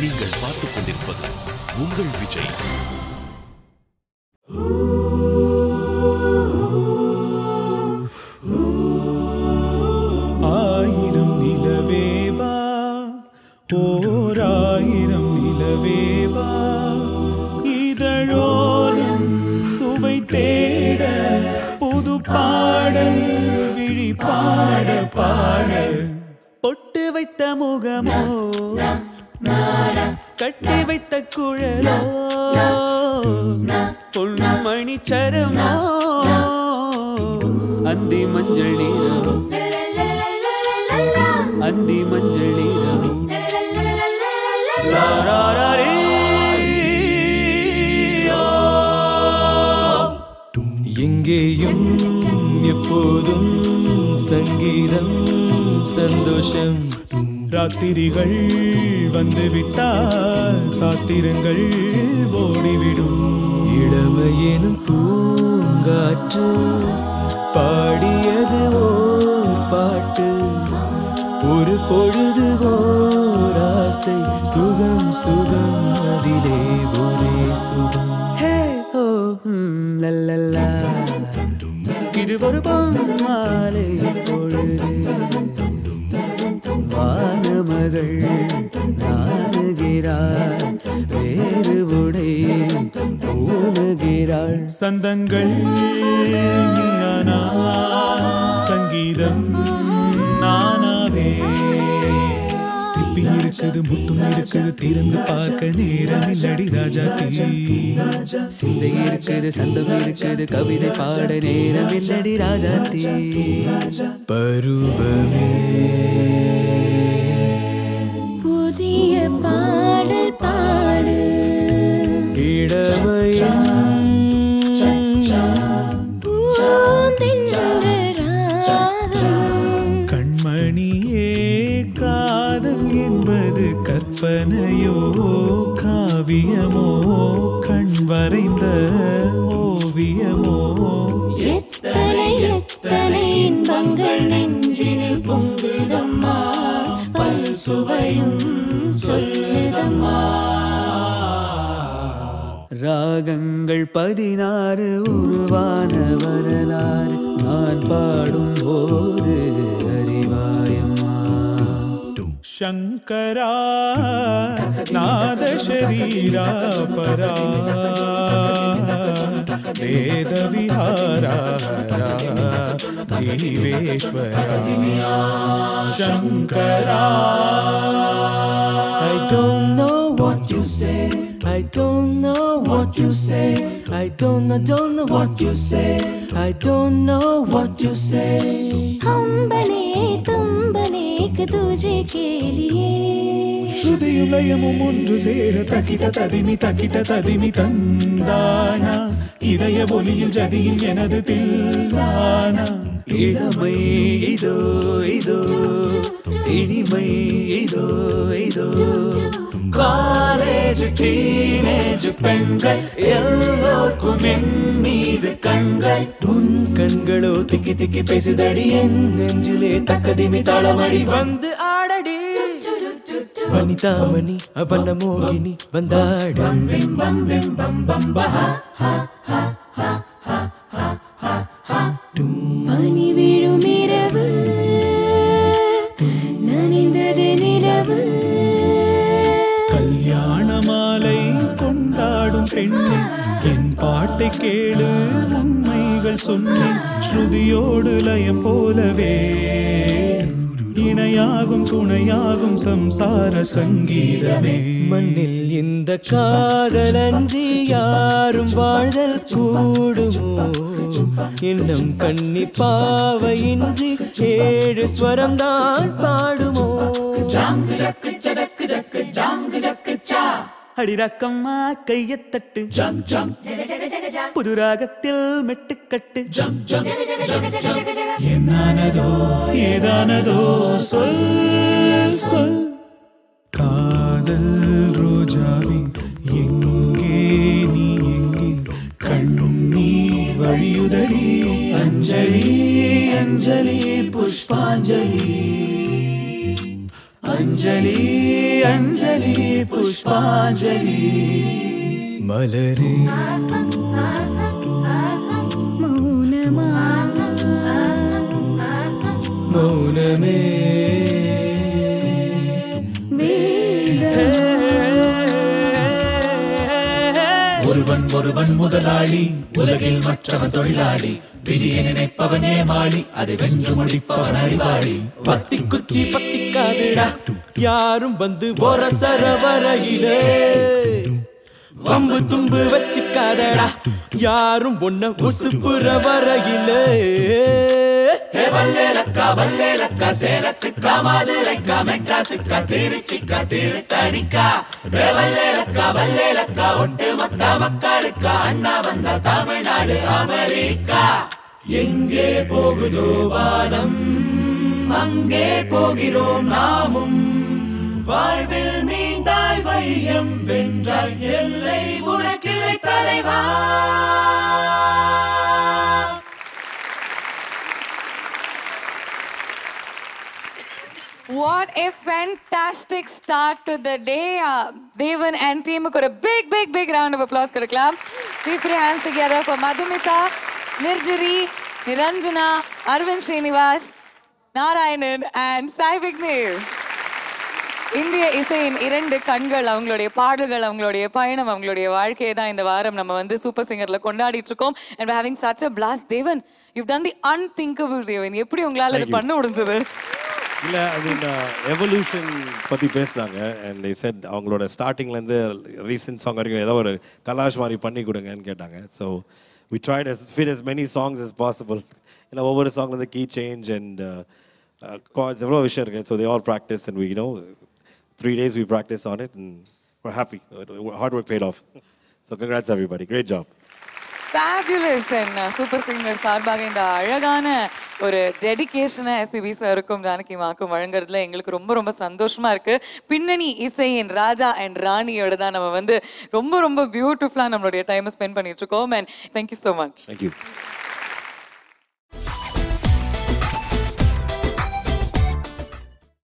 நீங்கள் பார்த்துக் கொண்டிருப்பது உங்கள் விஜய் ஆயிரம் நிலவேவா ஓர் ஆயிரம் நிலவேவா இதழோரம் சுவை தேட புது பாடல் விழி பாட பாட பொட்டு வைத்த முகமோ கட்டி வைத்த குழலோ பொன்மணி சரமோ அந்தி மஞ்சள் நீரோ அந்தி மஞ்சள் நீரோ லாராரே. எங்கேயும் எப்போதும் சங்கீதம் சந்தோஷம் ராத்திரிகள் வந்துவிட்டால் சாத்திரங்கள் ஓடிவிடும் இளமையெனும் பூங்காற்று பாடியது ஓர் பாட்டு ஒரு பொழுது ஓர் ஆசை சுகம் சுகம் அதிலே ஒரே சுகம் ஹே ஓ ம், லல்லல்லா. இது ஒரு பொன்மாலை பொழுது வானமகள் நாணுகிறாள் வேறு உடை பூணுகிறாள் சந்தங்கள் நீயானா சங்கீதம் நானாவே சிப்பி இருக்குது முத்தும் இருக்குது திறந்து பார்க்க நேரம் இல்லடி ராஜா சிந்தை இருக்குது சந்தம் இருக்குது கவிதை பாட நேரம் இல்லடி ராஜா பருவமே புதிய பாடல் பாடு பூந்தென்றல் ராகம் கண்மணியே காதல் என்பது கற்பனையோ காவியமோ கண் வரைந்த ஓவியமோ எத்தனை எத்தனை இன்பங்கள் நெஞ்சினில் பொங்குதம்மா பல் சுவையும் சொல்லுதம்மா ராகங்கள் பதினாறு உருவான வரலாறு நான் பாடும் போது அறிவாயம்மா சங்கரா நாத சரீரா பரா வேத விஹாரா ஜீவேஸ்வரா சங்கரா I don't know what you say. I don't know what you say. I don't know, don't know what you say. I don't know what you say. हम बने तुम बने एक दूजे के लिए ஸ்ருதியும் லயமும் ஒன்று சேர தக்கிட்ட ததிமி தக்கிட்ட ததிமி தந்தானா இதய ஒலியில் ஜதியில் எனது தில்லானா இளமை இதோ இதோ இனிமை இதோ இதோ காலேஜ் டீனேஜ் பெண்கள் எல்லோருக்கும் என் மீது கண்கள் உன் கண்களோ திக்கி திக்கி பேசுதடி என் நெஞ்சிலே தக்கதிமி தாளமடி வந்து ஆடடி வனிதாமணி அவன மோகினி வந்தாட பனி விழும் இரவு நனைந்தது நிலவு கல்யாண மாலை கொண்டாடும் பெண்ணே என் பாட்டை கேளு உண்மைகள் சொன்னேன் ஸ்ருதியோடு லயம் போலவே இணையாகும் துணையாகும் சம்சார சங்கீதமே மண்ணில் இந்த காதலன்றி யாரும் வாழ்தல் கூடுமோ இன்னும் கண்ணி பாவையின்றி ஏழு ஸ்வரம் தான் பாடுமோ அடிரக்கம்மா கையத்தட்டு ஜம் ஜம் புது ராகத்தில் மெட்டுக்கட்டு ஜம் ஜம் என்னானதோ ஏதானதோ சொல் சொல் காதல் ரோஜாவி எங்கே நீ எங்கே கண்ணீ வழியுதடி அஞ்சலி அஞ்சலி புஷ்பாஞ்சலி அஞ்சலி அஞ்சலி புஷ்பாஞ்சலி மலரே மௌனமா மௌனமே ஒருவன் ஒருவன் முதலாளி உலகில் மற்றவன் தொழிலாளி விதியை நினைப்பவன் ஏமாளி அதை வென்று முடிப்பவன் அறிவாளி பத்தி குச்சி பத்திக்காதுடா யாரும் வந்து ஒரு சரவரையிலே வம்பு தும்பு வச்சுக்காதடா யாரும் ஒன்ன உசுப்புற வரையிலே வல்லேலக்கா வல்லேலக்கா சேலத்துக்கா மதுரைக்கா மெட்ராஸுக்கா திருச்சிக்கா திருத்தணிக்கா வல்லேலக்கா வல்லேலக்கா ஒட்டு மொத்த மக்களுக்கா அண்ணா வந்த தமிழ்நாடு அமெரிக்கா எங்கே போகுதோ வானம் அங்கே போகிறோம் நாமும் வாழ்வில் நீண்டாய் வையம் வென்றாய் எல்லை உனக்கில்லை தலைவா What a fantastic start to the day. Uh, Devan and team got a big, big, big round of applause கொடுக்கலாம். Please put your hands together for Madhumita, Nirjari, Niranjana, Arvind Srinivas, Narayanan and Sai Vignesh. இந்திய இசையின் இரண்டு கண்கள் அவங்களுடைய பாடல்கள் அவங்களுடைய பயணம் அவங்களுடைய வாழ்க்கையை தான் இந்த வாரம் நம்ம வந்து சூப்பர் சிங்கர்ல கொண்டாடிட்டு இருக்கோம் and having such a blast Devan you done the unthinkable Devan எப்படி உங்களால இது பண்ண முடிஞ்சது இல்ல ஐ மீன் எவல்யூஷன் பத்தி பேசுனாங்க அண்ட் they said அவங்களோட ஸ்டார்டிங்ல இருந்து ரீசெண்ட் சாங் வரைக்கும் ஏதோ ஒரு கலாஷ் மாதிரி பண்ணி கொடுங்கன்னு கேட்டாங்க so we tried as fit as many songs as possible ஏன்னா ஒவ்வொரு சாங்ல இருந்து கீ சேஞ்ச் அண்ட் கார்ட்ஸ் எவ்வளோ விஷயம் இருக்கு so they all practise and we know three days we practise on it and we're happy hard work paid off so congrats everybody great job fabulous and super singer சார்பாக இந்த அழகான ஒரு டெடிகேஷனை SPB சாருக்கும் ஜானகி மாக்கும் வழங்குறதுல எங்களுக்கு ரொம்ப ரொம்ப சந்தோஷமா இருக்கு பின்னணி இசையின் ராஜா அண்ட் ராணியோட தான் நம்ம வந்து ரொம்ப ரொம்ப பியூட்டிஃபுல்லா நம்மளுடைய டைமை ஸ்பெண்ட் பண்ணிட்டு இருக்கோம் and thank you so much thank you